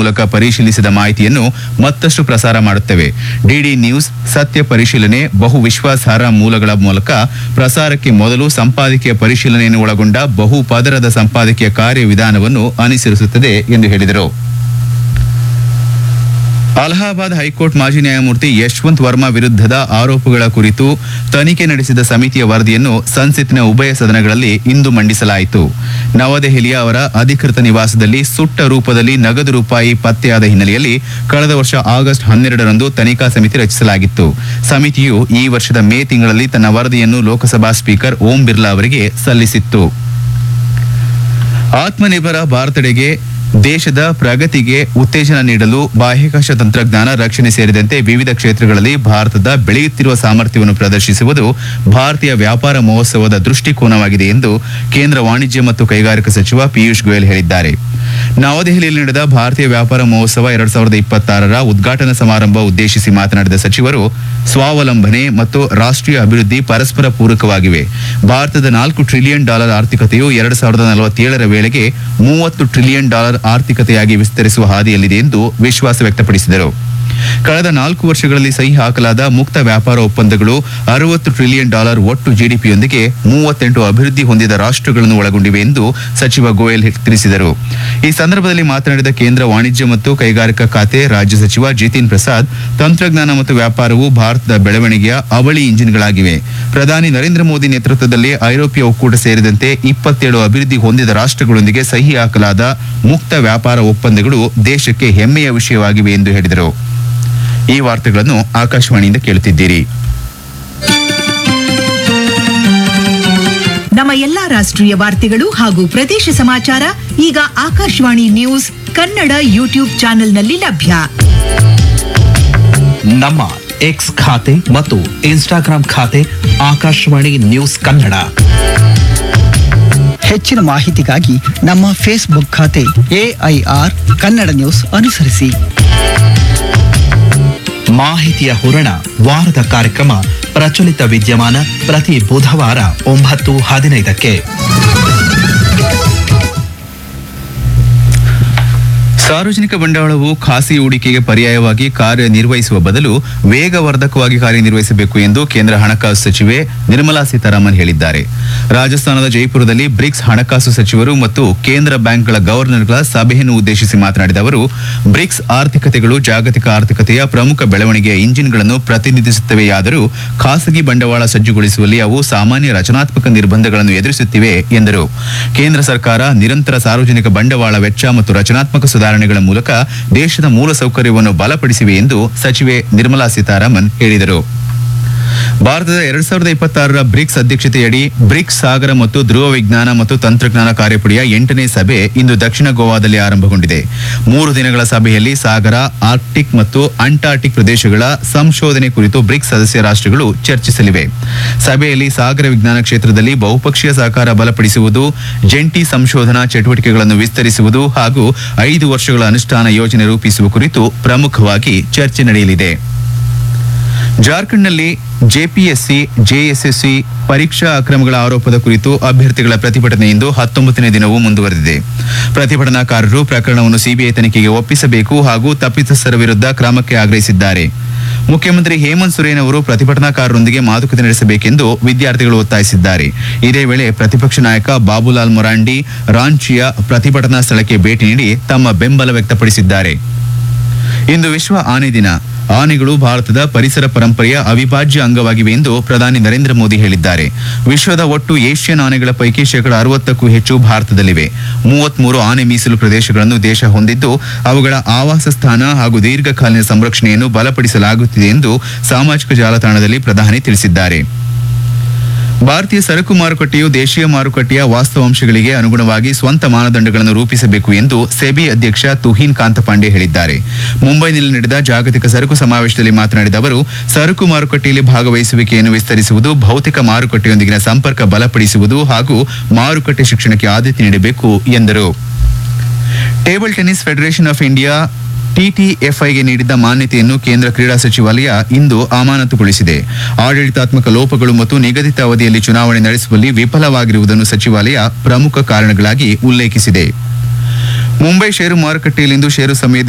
ಮೂಲಕ ಪರಿಶೀಲಿಸಿದ ಮಾಹಿತಿಯನ್ನು ಮತ್ತಷ್ಟು ಪ್ರಸಾರ ಮಾಡುತ್ತವೆ ಡಿಡಿ ನ್ಯೂಸ್ ಸತ್ಯ ಪರಿಶೀಲನೆ ಬಹು ವಿಶ್ವಾಸಾರ್ಹ ಮೂಲಗಳ ಮೂಲಕ ಪ್ರಸಾರಕ್ಕೆ ಮೊದಲು ಸಂಪಾದಕೀಯ ಪರಿಶೀಲನೆಯನ್ನು ಒಳಗೊಂಡ ಬಹು ಪದರದ ಸಂಪಾದಕೀಯ ಕಾರ್ಯವಿಧಾನವನ್ನು ಅನುಸರಿಸುತ್ತದೆ ಎಂದು ಹೇಳಿದರು ಅಲಹಾಬಾದ್ ಹೈಕೋರ್ಟ್ ಮಾಜಿ ನ್ಯಾಯಮೂರ್ತಿ ಯಶವಂತ್ ವರ್ಮಾ ವಿರುದ್ಧದ ಆರೋಪಗಳ ಕುರಿತು ತನಿಖೆ ನಡೆಸಿದ ಸಮಿತಿಯ ವರದಿಯನ್ನು ಸಂಸತ್ತಿನ ಉಭಯ ಸದನಗಳಲ್ಲಿ ಇಂದು ಮಂಡಿಸಲಾಯಿತು ನವದೆಹಲಿಯ ಅವರ ಅಧಿಕೃತ ನಿವಾಸದಲ್ಲಿ ಸುಟ್ಟ ರೂಪದಲ್ಲಿ ನಗದು ರೂಪಾಯಿ ಪತ್ತೆಯಾದ ಹಿನ್ನೆಲೆಯಲ್ಲಿ ಕಳೆದ ವರ್ಷ ಆಗಸ್ಟ್ ಹನ್ನೆರಡರಂದು ತನಿಖಾ ಸಮಿತಿ ರಚಿಸಲಾಗಿತ್ತು ಸಮಿತಿಯು ಈ ವರ್ಷದ ಮೇ ತಿಂಗಳಲ್ಲಿ ತನ್ನ ವರದಿಯನ್ನು ಲೋಕಸಭಾ ಸ್ಪೀಕರ್ ಓಂ ಬಿರ್ಲಾ ಅವರಿಗೆ ಸಲ್ಲಿಸಿತ್ತು ಆತ್ಮನಿರ್ಭರ ಭಾರತಡೆಗೆ ದೇಶದ ಪ್ರಗತಿಗೆ ಉತ್ತೇಜನ ನೀಡಲು ಬಾಹ್ಯಾಕಾಶ ತಂತ್ರಜ್ಞಾನ ರಕ್ಷಣೆ ಸೇರಿದಂತೆ ವಿವಿಧ ಕ್ಷೇತ್ರಗಳಲ್ಲಿ ಭಾರತದ ಬೆಳೆಯುತ್ತಿರುವ ಸಾಮರ್ಥ್ಯವನ್ನು ಪ್ರದರ್ಶಿಸುವುದು ಭಾರತೀಯ ವ್ಯಾಪಾರ ಮಹೋತ್ಸವದ ದೃಷ್ಟಿಕೋನವಾಗಿದೆ ಎಂದು ಕೇಂದ್ರ ವಾಣಿಜ್ಯ ಮತ್ತು ಕೈಗಾರಿಕಾ ಸಚಿವ ಪಿಯೂಷ್ ಗೋಯಲ್ ಹೇಳಿದ್ದಾರೆ ನವದೆಹಲಿಯಲ್ಲಿ ನಡೆದ ಭಾರತೀಯ ವ್ಯಾಪಾರ ಮಹೋತ್ಸವ ಎರಡ್ ಸಾವಿರದ ಇಪ್ಪತ್ತಾರರ ಉದ್ಘಾಟನಾ ಸಮಾರಂಭ ಉದ್ದೇಶಿಸಿ ಮಾತನಾಡಿದ ಸಚಿವರು ಸ್ವಾವಲಂಬನೆ ಮತ್ತು ರಾಷ್ಟ್ರೀಯ ಅಭಿವೃದ್ಧಿ ಪರಸ್ಪರ ಪೂರಕವಾಗಿವೆ ಭಾರತದ ನಾಲ್ಕು ಟ್ರಿಲಿಯನ್ ಡಾಲರ್ ಆರ್ಥಿಕತೆಯು ಎರಡ್ ಸಾವಿರದ ನಲವತ್ತೇಳರ ವೇಳೆಗೆ ಮೂವತ್ತು ಟ್ರಿಲಿಯನ್ ಡಾಲರ್ ಆರ್ಥಿಕತೆಯಾಗಿ ವಿಸ್ತರಿಸುವ ಹಾದಿಯಲ್ಲಿದೆ ಎಂದು ವಿಶ್ವಾಸ ವ್ಯಕ್ತಪಡಿಸಿದರು ಕಳೆದ ನಾಲ್ಕು ವರ್ಷಗಳಲ್ಲಿ ಸಹಿ ಹಾಕಲಾದ ಮುಕ್ತ ವ್ಯಾಪಾರ ಒಪ್ಪಂದಗಳು ಅರವತ್ತು ಟ್ರಿಲಿಯನ್ ಡಾಲರ್ ಒಟ್ಟು ಜಿಡಿಪಿಯೊಂದಿಗೆ ಮೂವತ್ತೆಂಟು ಅಭಿವೃದ್ಧಿ ಹೊಂದಿದ ರಾಷ್ಟ್ರಗಳನ್ನು ಒಳಗೊಂಡಿವೆ ಎಂದು ಸಚಿವ ಗೋಯಲ್ ತಿಳಿಸಿದರು ಈ ಸಂದರ್ಭದಲ್ಲಿ ಮಾತನಾಡಿದ ಕೇಂದ್ರ ವಾಣಿಜ್ಯ ಮತ್ತು ಕೈಗಾರಿಕಾ ಖಾತೆ ರಾಜ್ಯ ಸಚಿವ ಜಿತಿನ್ ಪ್ರಸಾದ್ ತಂತ್ರಜ್ಞಾನ ಮತ್ತು ವ್ಯಾಪಾರವು ಭಾರತದ ಬೆಳವಣಿಗೆಯ ಅವಳಿ ಇಂಜಿನ್ಗಳಾಗಿವೆ ಪ್ರಧಾನಿ ನರೇಂದ್ರ ಮೋದಿ ನೇತೃತ್ವದಲ್ಲಿ ಐರೋಪ್ಯ ಒಕ್ಕೂಟ ಸೇರಿದಂತೆ ಇಪ್ಪತ್ತೇಳು ಅಭಿವೃದ್ಧಿ ಹೊಂದಿದ ರಾಷ್ಟ್ರಗಳೊಂದಿಗೆ ಸಹಿ ಹಾಕಲಾದ ಮುಕ್ತ ವ್ಯಾಪಾರ ಒಪ್ಪಂದಗಳು ದೇಶಕ್ಕೆ ಹೆಮ್ಮೆಯ ವಿಷಯವಾಗಿವೆ ಎಂದು ಹೇಳಿದರು ಈ ವಾರ್ತೆಗಳನ್ನು ಆಕಾಶವಾಣಿಯಿಂದ ಕೇಳುತ್ತಿದ್ದೀರಿ ನಮ್ಮ ಎಲ್ಲಾ ರಾಷ್ಟ್ರೀಯ ವಾರ್ತೆಗಳು ಹಾಗೂ ಪ್ರದೇಶ ಸಮಾಚಾರ ಈಗ ಆಕಾಶವಾಣಿ ನ್ಯೂಸ್ ಕನ್ನಡ ಯೂಟ್ಯೂಬ್ ಚಾನೆಲ್ನಲ್ಲಿ ಲಭ್ಯ ನಮ್ಮ ಎಕ್ಸ್ ಖಾತೆ ಮತ್ತು ಇನ್ಸ್ಟಾಗ್ರಾಂ ಖಾತೆ ಆಕಾಶವಾಣಿ ನ್ಯೂಸ್ ಕನ್ನಡ ಹೆಚ್ಚಿನ ಮಾಹಿತಿಗಾಗಿ ನಮ್ಮ ಫೇಸ್ಬುಕ್ ಖಾತೆ ಎಐಆರ್ ಕನ್ನಡ ನ್ಯೂಸ್ ಅನುಸರಿಸಿ ಮಾಹಿತಿಯ ಹೂರಣ ವಾರದ ಕಾರ್ಯಕ್ರಮ ಪ್ರಚಲಿತ ವಿದ್ಯಮಾನ ಪ್ರತಿ ಬುಧವಾರ ಒಂಬತ್ತು ಹದಿನೈದಕ್ಕೆ ಸಾರ್ವಜನಿಕ ಬಂಡವಾಳವು ಖಾಸಗಿ ಹೂಡಿಕೆಗೆ ಪರ್ಯಾಯವಾಗಿ ಕಾರ್ಯನಿರ್ವಹಿಸುವ ಬದಲು ವೇಗವರ್ಧಕವಾಗಿ ಕಾರ್ಯನಿರ್ವಹಿಸಬೇಕು ಎಂದು ಕೇಂದ್ರ ಹಣಕಾಸು ಸಚಿವೆ ನಿರ್ಮಲಾ ಸೀತಾರಾಮನ್ ಹೇಳಿದ್ದಾರೆ ರಾಜಸ್ಥಾನದ ಜೈಪುರದಲ್ಲಿ ಬ್ರಿಕ್ಸ್ ಹಣಕಾಸು ಸಚಿವರು ಮತ್ತು ಕೇಂದ್ರ ಬ್ಯಾಂಕ್ಗಳ ಗವರ್ನರ್ಗಳ ಸಭೆಯನ್ನು ಉದ್ದೇಶಿಸಿ ಮಾತನಾಡಿದ ಅವರು ಬ್ರಿಕ್ಸ್ ಆರ್ಥಿಕತೆಗಳು ಜಾಗತಿಕ ಆರ್ಥಿಕತೆಯ ಪ್ರಮುಖ ಬೆಳವಣಿಗೆಯ ಇಂಜಿನ್ಗಳನ್ನು ಪ್ರತಿನಿಧಿಸುತ್ತವೆಯಾದರೂ ಖಾಸಗಿ ಬಂಡವಾಳ ಸಜ್ಜುಗೊಳಿಸುವಲ್ಲಿ ಅವು ಸಾಮಾನ್ಯ ರಚನಾತ್ಮಕ ನಿರ್ಬಂಧಗಳನ್ನು ಎದುರಿಸುತ್ತಿವೆ ಎಂದರು ಕೇಂದ್ರ ಸರ್ಕಾರ ನಿರಂತರ ಸಾರ್ವಜನಿಕ ಬಂಡವಾಳ ವೆಚ್ಚ ಮತ್ತು ರಚನಾತ್ಮಕ ಸುಧಾರಣೆಗಳ ಮೂಲಕ ದೇಶದ ಮೂಲಸೌಕರ್ಯವನ್ನು ಬಲಪಡಿಸಿವೆ ಎಂದು ಸಚಿವೆ ನಿರ್ಮಲಾ ಸೀತಾರಾಮನ್ ಹೇಳಿದರು ಭಾರತದ ಎರಡ್ ಸಾವಿರದ ಇಪ್ಪತ್ತಾರರ ಬ್ರಿಕ್ಸ್ ಅಧ್ಯಕ್ಷತೆಯಡಿ ಬ್ರಿಕ್ಸ್ ಸಾಗರ ಮತ್ತು ಧ್ರುವ ವಿಜ್ಞಾನ ಮತ್ತು ತಂತ್ರಜ್ಞಾನ ಕಾರ್ಯಪಡೆಯ ಎಂಟನೇ ಸಭೆ ಇಂದು ದಕ್ಷಿಣ ಗೋವಾದಲ್ಲಿ ಆರಂಭಗೊಂಡಿದೆ ಮೂರು ದಿನಗಳ ಸಭೆಯಲ್ಲಿ ಸಾಗರ ಆರ್ಕ್ಟಿಕ್ ಮತ್ತು ಅಂಟಾರ್ಟಿಕ್ ಪ್ರದೇಶಗಳ ಸಂಶೋಧನೆ ಕುರಿತು ಬ್ರಿಕ್ಸ್ ಸದಸ್ಯ ರಾಷ್ಟ್ರಗಳು ಚರ್ಚಿಸಲಿವೆ ಸಭೆಯಲ್ಲಿ ಸಾಗರ ವಿಜ್ಞಾನ ಕ್ಷೇತ್ರದಲ್ಲಿ ಬಹುಪಕ್ಷೀಯ ಸಹಕಾರ ಬಲಪಡಿಸುವುದು ಜಂಟಿ ಸಂಶೋಧನಾ ಚಟುವಟಿಕೆಗಳನ್ನು ವಿಸ್ತರಿಸುವುದು ಹಾಗೂ ಐದು ವರ್ಷಗಳ ಅನುಷ್ಠಾನ ಯೋಜನೆ ರೂಪಿಸುವ ಕುರಿತು ಪ್ರಮುಖವಾಗಿ ಚರ್ಚೆ ನಡೆಯಲಿದೆ ಜಾರ್ಖಂಡ್ನಲ್ಲಿ ಜೆಪಿಎಸ್ಸಿ ಜೆಎಸ್ಎಸ್ಸಿ ಪರೀಕ್ಷಾ ಅಕ್ರಮಗಳ ಆರೋಪದ ಕುರಿತು ಅಭ್ಯರ್ಥಿಗಳ ಪ್ರತಿಭಟನೆ ಇಂದು ಹತ್ತೊಂಬತ್ತನೇ ದಿನವೂ ಮುಂದುವರೆದಿದೆ ಪ್ರತಿಭಟನಾಕಾರರು ಪ್ರಕರಣವನ್ನು ಸಿಬಿಐ ತನಿಖೆಗೆ ಒಪ್ಪಿಸಬೇಕು ಹಾಗೂ ತಪ್ಪಿತಸ್ಥರ ವಿರುದ್ಧ ಕ್ರಮಕ್ಕೆ ಆಗ್ರಹಿಸಿದ್ದಾರೆ ಮುಖ್ಯಮಂತ್ರಿ ಹೇಮಂತ್ ಸೊರೇನ್ ಅವರು ಪ್ರತಿಭಟನಾಕಾರರೊಂದಿಗೆ ಮಾತುಕತೆ ನಡೆಸಬೇಕೆಂದು ವಿದ್ಯಾರ್ಥಿಗಳು ಒತ್ತಾಯಿಸಿದ್ದಾರೆ ಇದೇ ವೇಳೆ ಪ್ರತಿಪಕ್ಷ ನಾಯಕ ಬಾಬುಲಾಲ್ ಮೊರಾಂಡಿ ರಾಂಚಿಯ ಪ್ರತಿಭಟನಾ ಸ್ಥಳಕ್ಕೆ ಭೇಟಿ ನೀಡಿ ತಮ್ಮ ಬೆಂಬಲ ವ್ಯಕ್ತಪಡಿಸಿದ್ದಾರೆ ಇಂದು ವಿಶ್ವ ಆನೆ ದಿನ ಆನೆಗಳು ಭಾರತದ ಪರಿಸರ ಪರಂಪರೆಯ ಅವಿಭಾಜ್ಯ ಅಂಗವಾಗಿವೆ ಎಂದು ಪ್ರಧಾನಿ ನರೇಂದ್ರ ಮೋದಿ ಹೇಳಿದ್ದಾರೆ ವಿಶ್ವದ ಒಟ್ಟು ಏಷ್ಯನ್ ಆನೆಗಳ ಪೈಕಿ ಶೇಕಡ ಅರವತ್ತಕ್ಕೂ ಹೆಚ್ಚು ಭಾರತದಲ್ಲಿವೆ ಮೂವತ್ಮೂರು ಆನೆ ಮೀಸಲು ಪ್ರದೇಶಗಳನ್ನು ದೇಶ ಹೊಂದಿದ್ದು ಅವುಗಳ ಆವಾಸ ಸ್ಥಾನ ಹಾಗೂ ದೀರ್ಘಕಾಲೀನ ಸಂರಕ್ಷಣೆಯನ್ನು ಬಲಪಡಿಸಲಾಗುತ್ತಿದೆ ಎಂದು ಸಾಮಾಜಿಕ ಜಾಲತಾಣದಲ್ಲಿ ಪ್ರಧಾನಿ ತಿಳಿಸಿದ್ದಾರೆ ಭಾರತೀಯ ಸರಕು ಮಾರುಕಟ್ಟೆಯು ದೇಶೀಯ ಮಾರುಕಟ್ಟೆಯ ವಾಸ್ತವಾಂಶಗಳಿಗೆ ಅನುಗುಣವಾಗಿ ಸ್ವಂತ ಮಾನದಂಡಗಳನ್ನು ರೂಪಿಸಬೇಕು ಎಂದು ಸೆಬಿ ಅಧ್ಯಕ್ಷ ತುಹಿನ್ ಕಾಂತಪಾಂಡೆ ಹೇಳಿದ್ದಾರೆ ಮುಂಬೈನಲ್ಲಿ ನಡೆದ ಜಾಗತಿಕ ಸರಕು ಸಮಾವೇಶದಲ್ಲಿ ಮಾತನಾಡಿದ ಅವರು ಸರಕು ಮಾರುಕಟ್ಟೆಯಲ್ಲಿ ಭಾಗವಹಿಸುವಿಕೆಯನ್ನು ವಿಸ್ತರಿಸುವುದು ಭೌತಿಕ ಮಾರುಕಟ್ಟೆಯೊಂದಿಗಿನ ಸಂಪರ್ಕ ಬಲಪಡಿಸುವುದು ಹಾಗೂ ಮಾರುಕಟ್ಟೆ ಶಿಕ್ಷಣಕ್ಕೆ ಆದ್ಯತೆ ನೀಡಬೇಕು ಎಂದರು table tennis federation of India ಟಿಟಿಎಫ್ಐಗೆ ನೀಡಿದ್ದ ಮಾನ್ಯತೆಯನ್ನು ಕೇಂದ್ರ ಕ್ರೀಡಾ ಸಚಿವಾಲಯ ಇಂದು ಅಮಾನತುಗೊಳಿಸಿದೆ ಆಡಳಿತಾತ್ಮಕ ಲೋಪಗಳು ಮತ್ತು ನಿಗದಿತ ಅವಧಿಯಲ್ಲಿ ಚುನಾವಣೆ ನಡೆಸುವಲ್ಲಿ ವಿಫಲವಾಗಿರುವುದನ್ನು ಸಚಿವಾಲಯ ಪ್ರಮುಖ ಕಾರಣಗಳಾಗಿ ಉಲ್ಲೇಖಿಸಿದೆ ಮುಂಬೈ ಷೇರು ಮಾರುಕಟ್ಟೆಯಲ್ಲಿಂದು ಷೇರು ಸಮಯದ